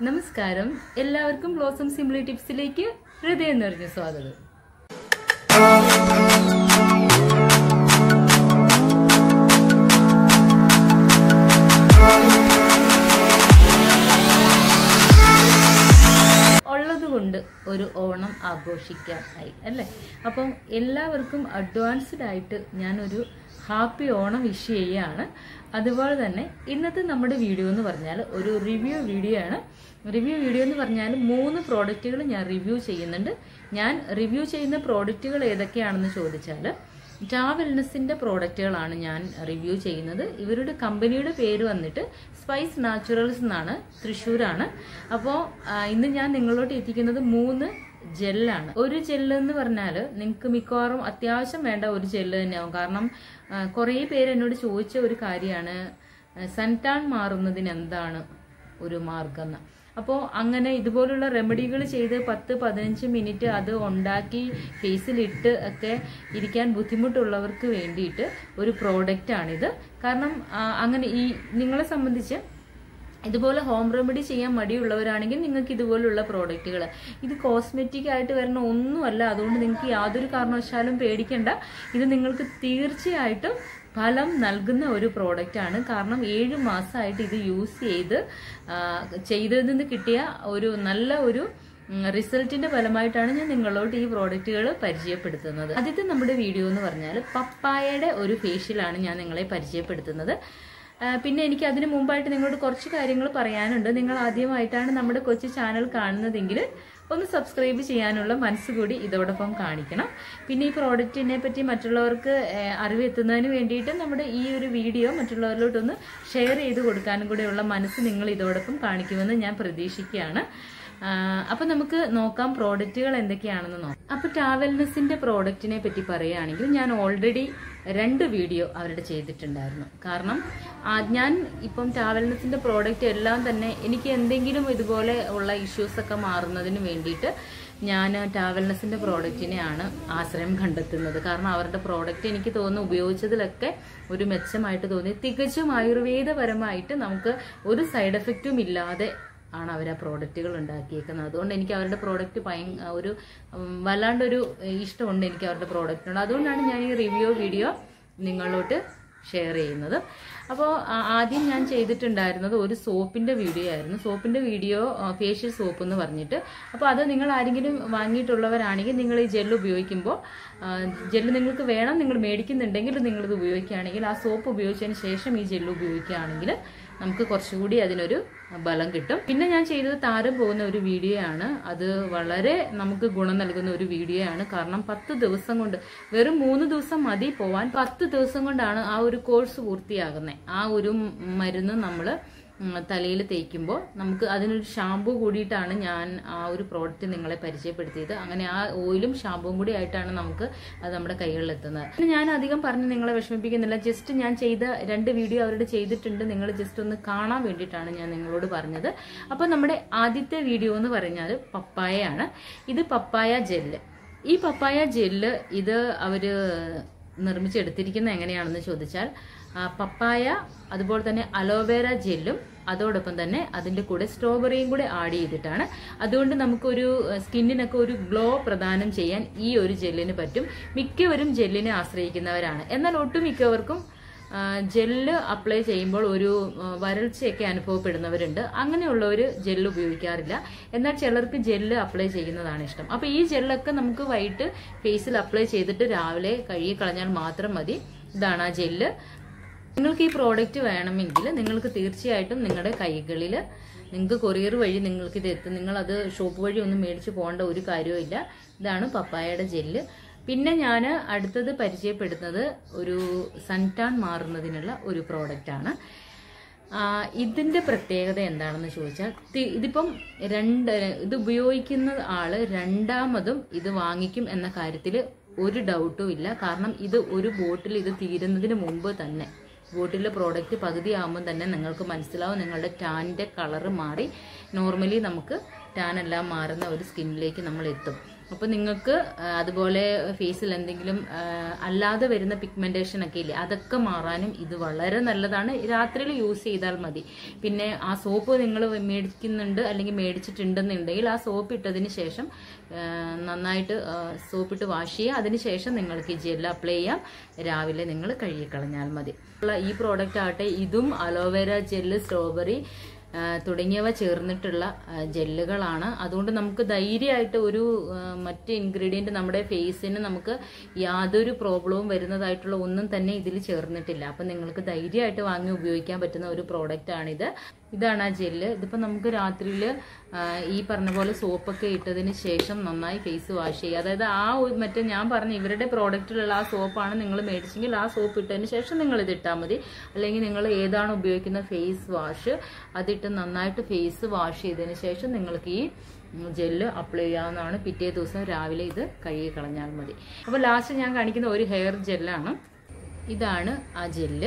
നമസ്കാരം എല്ലാവർക്കും blossom simply ടിപ്സിലേക്ക് ഹൃദയം നിറഞ്ഞ സ്വാഗതം ഉള്ളതുകൊണ്ട് ഒരു ഓണം ആഘോഷിക്കാനായി അല്ലേ അപ്പം എല്ലാവർക്കും അഡ്വാൻസ്ഡ് ആയിട്ട് ഞാനൊരു ഹാപ്പി ഓണം വിഷ് ചെയ്യുകയാണ് അതുപോലെ തന്നെ ഇന്നത്തെ നമ്മുടെ വീഡിയോ എന്ന് പറഞ്ഞാൽ ഒരു റിവ്യൂ വീഡിയോ ആണ് റിവ്യൂ വീഡിയോ എന്ന് പറഞ്ഞാൽ മൂന്ന് പ്രോഡക്റ്റുകൾ ഞാൻ റിവ്യൂ ചെയ്യുന്നുണ്ട് ഞാൻ റിവ്യൂ ചെയ്യുന്ന പ്രോഡക്റ്റുകൾ ഏതൊക്കെയാണെന്ന് ചോദിച്ചാൽ ടാ വെൽനസിന്റെ പ്രോഡക്റ്റുകളാണ് ഞാൻ റിവ്യൂ ചെയ്യുന്നത് ഇവരുടെ കമ്പനിയുടെ പേര് വന്നിട്ട് സ്പൈസ് നാച്ചുറൽസ് എന്നാണ് തൃശ്ശൂരാണ് അപ്പോൾ ഇന്ന് ഞാൻ നിങ്ങളോട്ട് എത്തിക്കുന്നത് മൂന്ന് ജെല്ലാണ് ഒരു ജെല്ല് എന്ന് പറഞ്ഞാൽ നിങ്ങൾക്ക് മിക്കവാറും അത്യാവശ്യം വേണ്ട ഒരു ജെല്ല് തന്നെയാവും കാരണം കുറേ പേര് എന്നോട് ചോദിച്ച ഒരു കാര്യമാണ് സൻടാൻ മാറുന്നതിന് എന്താണ് ഒരു മാർഗം എന്ന് അപ്പോൾ അങ്ങനെ ഇതുപോലുള്ള റെമഡികൾ ചെയ്ത് പത്ത് പതിനഞ്ച് മിനിറ്റ് അത് ഉണ്ടാക്കി ഫേസിലിട്ട് ഒക്കെ ഇരിക്കാൻ ബുദ്ധിമുട്ടുള്ളവർക്ക് വേണ്ടിയിട്ട് ഒരു പ്രോഡക്റ്റാണിത് കാരണം അങ്ങനെ ഈ നിങ്ങളെ സംബന്ധിച്ച് ഇതുപോലെ ഹോം റെമഡി ചെയ്യാൻ മടിയുള്ളവരാണെങ്കിൽ നിങ്ങൾക്ക് ഇതുപോലുള്ള പ്രോഡക്റ്റുകൾ ഇത് കോസ്മെറ്റിക് ആയിട്ട് വരുന്ന ഒന്നുമല്ല അതുകൊണ്ട് നിങ്ങൾക്ക് യാതൊരു കാരണവശാലും പേടിക്കേണ്ട ഇത് നിങ്ങൾക്ക് തീർച്ചയായിട്ടും ഫലം നൽകുന്ന ഒരു പ്രോഡക്റ്റാണ് കാരണം ഏഴ് മാസമായിട്ട് ഇത് യൂസ് ചെയ്ത് ചെയ്തതിൽ നിന്ന് കിട്ടിയ ഒരു നല്ല ഒരു റിസൾട്ടിന്റെ ഫലമായിട്ടാണ് ഞാൻ നിങ്ങളോട് ഈ പ്രോഡക്റ്റുകൾ പരിചയപ്പെടുത്തുന്നത് ആദ്യത്തെ നമ്മുടെ വീഡിയോ എന്ന് പറഞ്ഞാൽ പപ്പായയുടെ ഒരു ഫേഷ്യലാണ് ഞാൻ നിങ്ങളെ പരിചയപ്പെടുത്തുന്നത് പിന്നെ എനിക്ക് അതിന് മുമ്പായിട്ട് നിങ്ങളോട് കുറച്ച് കാര്യങ്ങൾ പറയാനുണ്ട് നിങ്ങൾ ആദ്യമായിട്ടാണ് നമ്മുടെ കൊച്ചു ചാനൽ കാണുന്നതെങ്കിൽ ഒന്ന് സബ്സ്ക്രൈബ് ചെയ്യാനുള്ള മനസ്സുകൂടി ഇതോടൊപ്പം കാണിക്കണം പിന്നെ ഈ പ്രോഡക്റ്റിനെ പറ്റി മറ്റുള്ളവർക്ക് അറിവ് എത്തുന്നതിന് വേണ്ടിയിട്ട് നമ്മുടെ ഈ ഒരു വീഡിയോ മറ്റുള്ളവരിലോട്ടൊന്ന് ഷെയർ ചെയ്ത് കൊടുക്കാനും കൂടെയുള്ള മനസ്സ് നിങ്ങൾ ഇതോടൊപ്പം കാണിക്കുമെന്ന് ഞാൻ പ്രതീക്ഷിക്കുകയാണ് അപ്പൊ നമുക്ക് നോക്കാം പ്രോഡക്റ്റുകൾ എന്തൊക്കെയാണെന്ന് നോക്കാം അപ്പൊ ട്രാവൽനെസിന്റെ പ്രോഡക്റ്റിനെ പറ്റി പറയുകയാണെങ്കിൽ ഞാൻ ഓൾറെഡി രണ്ട് വീഡിയോ അവരുടെ ചെയ്തിട്ടുണ്ടായിരുന്നു കാരണം ഞാൻ ഇപ്പം ട്രാവൽനെസിന്റെ പ്രോഡക്റ്റ് എല്ലാം തന്നെ എനിക്ക് എന്തെങ്കിലും ഇതുപോലെ ഉള്ള ഇഷ്യൂസ് ഒക്കെ മാറുന്നതിന് വേണ്ടിയിട്ട് ഞാൻ ട്രാവൽനെസിന്റെ പ്രോഡക്റ്റിനെയാണ് ആശ്രയം കണ്ടെത്തുന്നത് കാരണം അവരുടെ പ്രോഡക്റ്റ് എനിക്ക് തോന്നുന്നു ഉപയോഗിച്ചതിലൊക്കെ ഒരു മെച്ചമായിട്ട് തോന്നി തികച്ചും ആയുർവേദപരമായിട്ട് നമുക്ക് ഒരു സൈഡ് എഫക്റ്റും ഇല്ലാതെ ആണ് അവർ ആ പ്രോഡക്റ്റുകൾ ഉണ്ടാക്കിയേക്കുന്നത് അതുകൊണ്ട് എനിക്ക് അവരുടെ പ്രോഡക്റ്റ് ഭയ ഒരു വല്ലാണ്ടൊരു ഇഷ്ടമുണ്ട് എനിക്ക് അവരുടെ പ്രോഡക്റ്റിനോട് അതുകൊണ്ടാണ് ഞാൻ ഈ റിവ്യൂ വീഡിയോ നിങ്ങളോട്ട് ഷെയർ ചെയ്യുന്നത് അപ്പോൾ ആദ്യം ഞാൻ ചെയ്തിട്ടുണ്ടായിരുന്നത് ഒരു സോപ്പിന്റെ വീഡിയോ ആയിരുന്നു സോപ്പിന്റെ വീഡിയോ ഫേഷ്യൽ സോപ്പ് എന്ന് പറഞ്ഞിട്ട് അപ്പോൾ അത് നിങ്ങൾ ആരെങ്കിലും വാങ്ങിയിട്ടുള്ളവരാണെങ്കിൽ നിങ്ങൾ ഈ ജെല്ല് ഉപയോഗിക്കുമ്പോൾ ജെല്ല് നിങ്ങൾക്ക് വേണം നിങ്ങൾ മേടിക്കുന്നുണ്ടെങ്കിൽ നിങ്ങളിത് ഉപയോഗിക്കുകയാണെങ്കിൽ ആ സോപ്പ് ഉപയോഗിച്ചതിന് ശേഷം ഈ ജെല്ല് ഉപയോഗിക്കുകയാണെങ്കിൽ നമുക്ക് കുറച്ചുകൂടി അതിനൊരു ബലം കിട്ടും പിന്നെ ഞാൻ ചെയ്തത് താരം പോകുന്ന ഒരു വീഡിയോ ആണ് അത് വളരെ നമുക്ക് ഗുണം നൽകുന്ന ഒരു വീഡിയോ ആണ് കാരണം പത്ത് ദിവസം കൊണ്ട് വെറും മൂന്ന് ദിവസം മതി പോവാൻ പത്ത് ദിവസം കൊണ്ടാണ് ആ ഒരു കോഴ്സ് പൂർത്തിയാകുന്നത് ആ ഒരു മരുന്ന് നമ്മൾ തലയിൽ തേക്കുമ്പോൾ നമുക്ക് അതിനൊരു ഷാമ്പു കൂടിയിട്ടാണ് ഞാൻ ആ ഒരു പ്രോഡക്റ്റ് നിങ്ങളെ പരിചയപ്പെടുത്തിയത് അങ്ങനെ ആ ഓയിലും ഷാമ്പുവും കൂടി ആയിട്ടാണ് നമുക്ക് അത് നമ്മുടെ കൈകളിൽ എത്തുന്നത് പിന്നെ ഞാൻ അധികം പറഞ്ഞ് നിങ്ങളെ വിഷമിപ്പിക്കുന്നില്ല ജസ്റ്റ് ഞാൻ ചെയ്ത രണ്ട് വീഡിയോ അവരുടെ ചെയ്തിട്ടുണ്ട് നിങ്ങൾ ജസ്റ്റ് ഒന്ന് കാണാൻ വേണ്ടിയിട്ടാണ് ഞാൻ നിങ്ങളോട് പറഞ്ഞത് അപ്പോൾ നമ്മുടെ ആദ്യത്തെ വീഡിയോ എന്ന് പറഞ്ഞാൽ പപ്പായയാണ് ഇത് പപ്പായ ജെല്ല് ഈ പപ്പായ ജെല്ല് ഇത് അവര് നിർമ്മിച്ചെടുത്തിരിക്കുന്ന എങ്ങനെയാണെന്ന് ചോദിച്ചാൽ പപ്പായ അതുപോലെ തന്നെ അലോവേര ജെല്ലും അതോടൊപ്പം തന്നെ അതിൻ്റെ കൂടെ സ്ട്രോബെറിയും കൂടെ ആഡ് ചെയ്തിട്ടാണ് അതുകൊണ്ട് നമുക്കൊരു സ്കിന്നിനൊക്കെ ഒരു ഗ്ലോ പ്രദാനം ചെയ്യാൻ ഈ ഒരു ജെല്ലിന് പറ്റും മിക്കവരും ജെല്ലിനെ ആശ്രയിക്കുന്നവരാണ് എന്നാൽ ഒട്ടുമിക്കവർക്കും ജെല്ല് അപ്ലൈ ചെയ്യുമ്പോൾ ഒരു വരൾച്ചയൊക്കെ അനുഭവപ്പെടുന്നവരുണ്ട് അങ്ങനെയുള്ളവർ ജെല്ല് ഉപയോഗിക്കാറില്ല എന്നാൽ ചിലർക്ക് ജെല്ല് അപ്ലൈ ചെയ്യുന്നതാണ് ഇഷ്ടം അപ്പോൾ ഈ ജെല്ലൊക്കെ നമുക്ക് വൈകിട്ട് ഫേസിൽ അപ്ലൈ ചെയ്തിട്ട് രാവിലെ കഴുകി കളഞ്ഞാൽ മാത്രം മതി ഇതാണ് ആ ജെല്ല് നിങ്ങൾക്ക് ഈ പ്രോഡക്റ്റ് വേണമെങ്കിൽ നിങ്ങൾക്ക് തീർച്ചയായിട്ടും നിങ്ങളുടെ കൈകളിൽ നിങ്ങൾക്ക് കൊറിയർ വഴി നിങ്ങൾക്ക് ഇത് എത്തും നിങ്ങൾ അത് ഷോപ്പ് വഴി ഒന്നും മേടിച്ച് പോകേണ്ട ഒരു കാര്യവും ഇതാണ് പപ്പായയുടെ ജെല്ല് പിന്നെ ഞാൻ അടുത്തത് പരിചയപ്പെടുത്തുന്നത് ഒരു സൺടാൻ മാറുന്നതിനുള്ള ഒരു പ്രോഡക്റ്റാണ് ഇതിന്റെ പ്രത്യേകത എന്താണെന്ന് ചോദിച്ചാൽ ഇതിപ്പം രണ്ട് ഇത് ഉപയോഗിക്കുന്ന ആള് രണ്ടാമതും ഇത് വാങ്ങിക്കും എന്ന കാര്യത്തിൽ ഒരു ഡൗട്ടും ഇല്ല കാരണം ഇത് ഒരു ബോട്ടിൽ ഇത് തീരുന്നതിന് മുമ്പ് തന്നെ ബോട്ടിലെ പ്രോഡക്റ്റ് പകുതിയാകുമ്പോൾ തന്നെ നിങ്ങൾക്ക് മനസ്സിലാവും നിങ്ങളുടെ ടാനിൻ്റെ കളറ് മാറി നോർമലി നമുക്ക് ടാൻ എല്ലാം മാറുന്ന ഒരു സ്കിന്നിലേക്ക് നമ്മൾ എത്തും അപ്പോൾ നിങ്ങൾക്ക് ആ, അതുപോലെ ഫേസിൽ എന്തെങ്കിലും ആ, അല്ലാതെ വരുന്ന പിഗ്മെന്റേഷൻ ഒക്കെ ഇല്ലേ അതൊക്കെ മാറാനും ഇത് വളരെ നല്ലതാണ് രാത്രിയിൽ യൂസ് ചെയ്താൽ മതി പിന്നെ ആ സോപ്പ് നിങ്ങൾ മേടിക്കുന്നുണ്ട് അല്ലെങ്കിൽ മേടിച്ചിട്ടുണ്ടെന്നുണ്ടെങ്കിൽ ആ സോപ്പ് ഇട്ടതിന് ശേഷം ആ, നന്നായിട്ട് സോപ്പിട്ട് വാഷ് ചെയ്യുക അതിന് ശേഷം നിങ്ങൾക്ക് ഈ ജെൽ അപ്ലൈ ചെയ്യാം രാവിലെ നിങ്ങൾ കഴുകിക്കളഞ്ഞാൽ മതി ഉള്ള ഈ പ്രോഡക്റ്റ് ആകട്ടെ ഇതും അലോവേര ജെല്ല് സ്ട്രോബെറി ആ, തുടങ്ങിയവ ചേർന്നിട്ടുള്ള ആ, ജെല്ലുകളാണ് അതുകൊണ്ട് നമുക്ക് ധൈര്യമായിട്ട് ഒരു ആ, മറ്റ് ഇൻഗ്രീഡിയൻറ്റ് നമ്മുടെ ഫേസിന് നമുക്ക് യാതൊരു പ്രോബ്ലവും വരുന്നതായിട്ടുള്ള ഒന്നും തന്നെ ഇതിൽ ചേർന്നിട്ടില്ല അപ്പം നിങ്ങൾക്ക് ധൈര്യമായിട്ട് വാങ്ങി ഉപയോഗിക്കാൻ പറ്റുന്ന ഒരു പ്രോഡക്റ്റ് ആണിത് ഇതാണ് ആ ജെല്ല് ഇതിപ്പോൾ നമുക്ക് രാത്രിയിൽ ഈ പറഞ്ഞ പോലെ സോപ്പൊക്കെ ഇട്ടതിന് ശേഷം നന്നായി ഫേസ് വാഷ് ചെയ്യുക അതായത് ആ ഒരു മറ്റേ ഞാൻ പറഞ്ഞ ഇവരുടെ പ്രോഡക്റ്റിലുള്ള ആ സോപ്പാണ് നിങ്ങൾ മേടിച്ചെങ്കിൽ ആ സോപ്പ് ഇട്ടതിന് ശേഷം നിങ്ങൾ ഇത് ഇട്ടാൽ മതി അല്ലെങ്കിൽ നിങ്ങൾ ഏതാണ് ഉപയോഗിക്കുന്ന ഫേസ് വാഷ് അതിട്ട് നന്നായിട്ട് ഫേസ് വാഷ് ചെയ്തതിന് ശേഷം നിങ്ങൾക്ക് ഈ ജെല്ല് അപ്ലൈ ചെയ്യാവുന്നതാണ് പിറ്റേ ദിവസം രാവിലെ ഇത് കഴുകി കളഞ്ഞാൽ മതി അപ്പോൾ ലാസ്റ്റ് ഞാൻ കാണിക്കുന്ന ഒരു ഹെയർ ജെല്ലാണ് ഇതാണ് ആ ജെല്ല്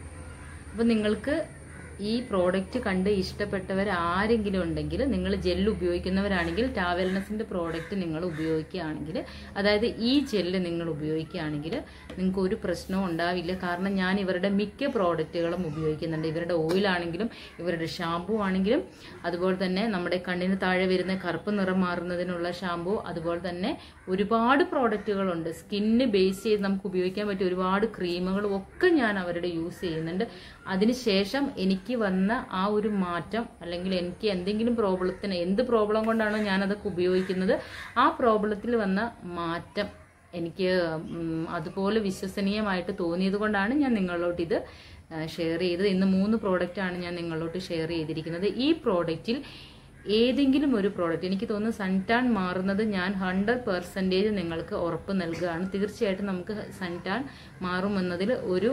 അപ്പോൾ നിങ്ങൾക്ക് ഈ പ്രോഡക്റ്റ് കണ്ട് ഇഷ്ടപ്പെട്ടവർ ആരെങ്കിലും ഉണ്ടെങ്കിൽ നിങ്ങൾ ജെല്ല് ഉപയോഗിക്കുന്നവരാണെങ്കിൽ ടാവൽനസിന്റെ പ്രോഡക്റ്റ് നിങ്ങൾ ഉപയോഗിക്കുകയാണെങ്കിൽ അതായത് ഈ ജെല്ല് നിങ്ങൾ ഉപയോഗിക്കുകയാണെങ്കിൽ നിങ്ങൾക്ക് ഒരു പ്രശ്നവും ഉണ്ടാവില്ല കാരണം ഞാൻ ഇവരുടെ മിക്ക പ്രോഡക്റ്റുകളും ഉപയോഗിക്കുന്നുണ്ട് ഇവരുടെ ഓയിലാണെങ്കിലും ഇവരുടെ ഷാമ്പു ആണെങ്കിലും അതുപോലെ തന്നെ നമ്മുടെ കണ്ണിന് താഴെ വരുന്ന കറുപ്പ് നിറം മാറുന്നതിനുള്ള ഷാമ്പു അതുപോലെ തന്നെ ഒരുപാട് പ്രോഡക്റ്റുകളുണ്ട് സ്കിന്ന് ബേസ് ചെയ്ത് നമുക്ക് ഉപയോഗിക്കാൻ പറ്റിയ ഒരുപാട് ക്രീമുകളും ഒക്കെ ഞാൻ അവരുടെ യൂസ് ചെയ്യുന്നുണ്ട് അതിനുശേഷം എനിക്ക് വന്ന ആ ഒരു മാറ്റം അല്ലെങ്കിൽ എനിക്ക് എന്തെങ്കിലും പ്രോബ്ലത്തിന് എന്ത് പ്രോബ്ലം കൊണ്ടാണോ ഞാൻ അതൊക്കെ ഉപയോഗിക്കുന്നത് ആ പ്രോബ്ലത്തിൽ വന്ന മാറ്റം എനിക്ക് ഉം, അതുപോലെ വിശ്വസനീയമായിട്ട് തോന്നിയത് കൊണ്ടാണ് ഞാൻ നിങ്ങളോട്ട് ഇത് ഷെയർ ചെയ്തത് ഇന്ന് മൂന്ന് പ്രോഡക്റ്റാണ് ഞാൻ നിങ്ങളോട്ട് ഷെയർ ചെയ്തിരിക്കുന്നത് ഈ പ്രോഡക്റ്റിൽ ഏതെങ്കിലും ഒരു പ്രോഡക്റ്റ് എനിക്ക് തോന്നുന്നു സൺടാൻ മാറുന്നത് ഞാൻ ഹൺഡ്രഡ് പെർസെൻറ്റേജ് നിങ്ങൾക്ക് ഉറപ്പ് നൽകുകയാണ് തീർച്ചയായിട്ടും നമുക്ക് സൺടാൻ മാറുമെന്നതിൽ ഒരു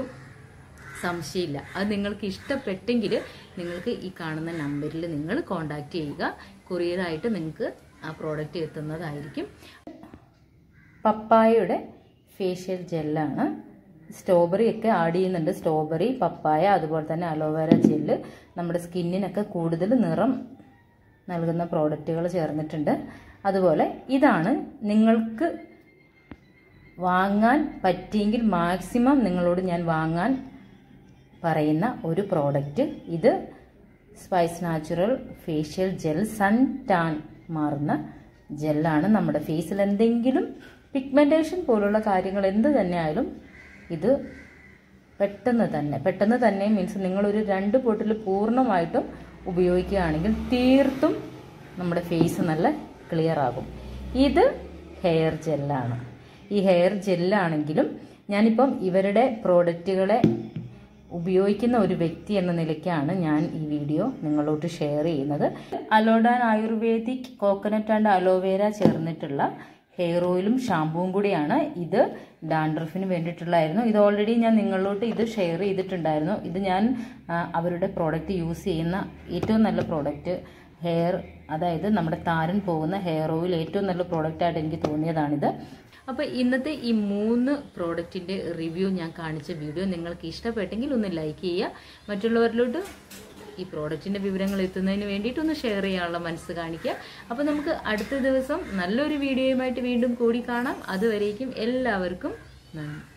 സംശയമില്ല അത് നിങ്ങൾക്ക് ഇഷ്ടപ്പെട്ടെങ്കിൽ നിങ്ങൾക്ക് ഈ കാണുന്ന നമ്പറിൽ നിങ്ങൾ കോണ്ടാക്ട് ചെയ്യുക കൊറിയറായിട്ട് നിങ്ങൾക്ക് ആ പ്രോഡക്റ്റ് എത്തുന്നതായിരിക്കും പപ്പായയുടെ ഫേഷ്യൽ ജെല്ലാണ് സ്ട്രോബെറി ഒക്കെ ആഡ് ചെയ്യുന്നുണ്ട് സ്ട്രോബെറി പപ്പായ അതുപോലെ തന്നെ അലോവേര ജെല്ല് നമ്മുടെ സ്കിന്നിനൊക്കെ കൂടുതൽ നിറം നൽകുന്ന പ്രോഡക്റ്റുകൾ ചേർന്നിട്ടുണ്ട് അതുപോലെ ഇതാണ് നിങ്ങൾക്ക് വാങ്ങാൻ പറ്റിയെങ്കിൽ മാക്സിമം നിങ്ങളോട് ഞാൻ വാങ്ങാൻ പറയുന്ന ഒരു പ്രോഡക്റ്റ് ഇത് spice natural facial gel sun tan മാറുന്ന ജെല്ലാണ് നമ്മുടെ ഫേസിൽ എന്തെങ്കിലും പിഗ്മെൻറ്റേഷൻ പോലുള്ള കാര്യങ്ങൾ എന്ത് തന്നെ ആയാലും ഇത് പെട്ടെന്ന് തന്നെ പെട്ടെന്ന് തന്നെ മീൻസ് നിങ്ങളൊരു രണ്ട് ബോട്ടിൽ പൂർണ്ണമായിട്ടും ഉപയോഗിക്കുകയാണെങ്കിൽ തീർത്തും നമ്മുടെ ഫേസ് നല്ല ക്ലിയർ ആകും ഇത് ഹെയർ ജെല്ലാണ് ഈ ഹെയർ ജെല്ലാണെങ്കിലും ഞാനിപ്പം ഇവരുടെ പ്രോഡക്റ്റുകളെ ഉപയോഗിക്കുന്ന ഒരു വ്യക്തി എന്ന നിലയ്ക്കാണ് ഞാൻ ഈ വീഡിയോ നിങ്ങളോട്ട് ഷെയർ ചെയ്യുന്നത് അലോഡാൻ ആയുർവേദിക് കോക്കനട്ട് ആൻഡ് അലോവേര ചേർന്നിട്ടുള്ള ഹെയർ ഓയിലും ഷാമ്പുവും കൂടിയാണ് ഇത് ഡാൻഡ്രഫിന് വേണ്ടിയിട്ടുള്ളതായിരുന്നു ഇത് ഓൾറെഡി ഞാൻ നിങ്ങളിലോട്ട് ഇത് ഷെയർ ചെയ്തിട്ടുണ്ടായിരുന്നു ഇത് ഞാൻ ആ, അവരുടെ പ്രോഡക്റ്റ് യൂസ് ചെയ്യുന്ന ഏറ്റവും നല്ല പ്രോഡക്റ്റ് ഹെയർ അതായത് നമ്മുടെ താരൻ പോകുന്ന ഹെയർ ഓയിൽ ഏറ്റവും നല്ല പ്രോഡക്റ്റായിട്ട് എനിക്ക് തോന്നിയതാണിത് അപ്പോൾ ഇന്നത്തെ ഈ മൂന്ന് പ്രോഡക്റ്റിൻ്റെ റിവ്യൂ ഞാൻ കാണിച്ച വീഡിയോ നിങ്ങൾക്ക് ഇഷ്ടപ്പെട്ടെങ്കിൽ ഒന്ന് ലൈക്ക് ചെയ്യുക മറ്റുള്ളവരിലോട്ട് ഈ പ്രോഡക്റ്റിൻ്റെ വിവരങ്ങൾ എത്തുന്നതിന് വേണ്ടിയിട്ട് ഒന്ന് ഷെയർ ചെയ്യാനുള്ള മനസ്സ് കാണിക്കുക അപ്പോൾ നമുക്ക് അടുത്ത ദിവസം നല്ലൊരു വീഡിയോയുമായിട്ട് വീണ്ടും കൂടി കാണാം അതുവരേക്കും എല്ലാവർക്കും നന്ദി